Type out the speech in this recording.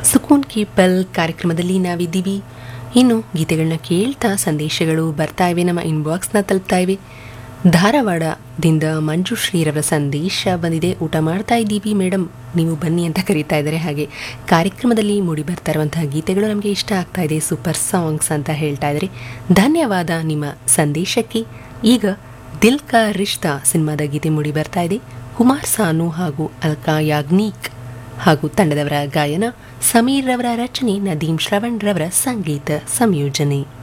ಸುಕೂನ್ ಕಿ ಪಲ್ ಕಾರ್ಯಕ್ರಮದಲ್ಲಿ ನಾವಿದ್ದೀವಿ ಇನ್ನು ಗೀತೆಗಳನ್ನ ಕೇಳ್ತಾ ಸಂದೇಶಗಳು ಬರ್ತಾ ಇವೆ ನಮ್ಮ ಇನ್ಬಾಕ್ಸ್ನ ತಲುಪ್ತಾ ಇವೆ ಧಾರವಾಡದಿಂದ ಮಂಜುಶ್ರೀರವರ ಸಂದೇಶ ಬಂದಿದೆ ಊಟ ಮಾಡ್ತಾ ಇದ್ದೀವಿ ಮೇಡಮ್ ನೀವು ಬನ್ನಿ ಅಂತ ಕರೀತಾ ಇದ್ದಾರೆ ಹಾಗೆ ಕಾರ್ಯಕ್ರಮದಲ್ಲಿ ಮೂಡಿ ಬರ್ತಾ ಇರುವಂತಹ ಗೀತೆಗಳು ನಮಗೆ ಇಷ್ಟ ಆಗ್ತಾ ಇದೆ ಸೂಪರ್ ಸಾಂಗ್ಸ್ ಅಂತ ಹೇಳ್ತಾ ಇದ್ದಾರೆ ಧನ್ಯವಾದ ನಿಮ್ಮ ಸಂದೇಶಕ್ಕೆ ಈಗ ದಿಲ್ ಕಾ ರಿಶ್ತಾ ಸಿನಿಮಾದ ಗೀತೆ ಮೂಡಿ ಬರ್ತಾ ಇದೆ ಕುಮಾರ್ ಸಾನು ಹಾಗೂ ಅಲ್ಕಾ ಯಾಗ್ನೀಕ್ ಹಾಗೂ ತಂಡದವರ ಗಾಯನ ಸಮೀರ್ ರವರ ರಚನೆ ನದೀಂ ಶ್ರವಣ್ ರವರ ಸಂಗೀತ ಸಂಯೋಜನೆ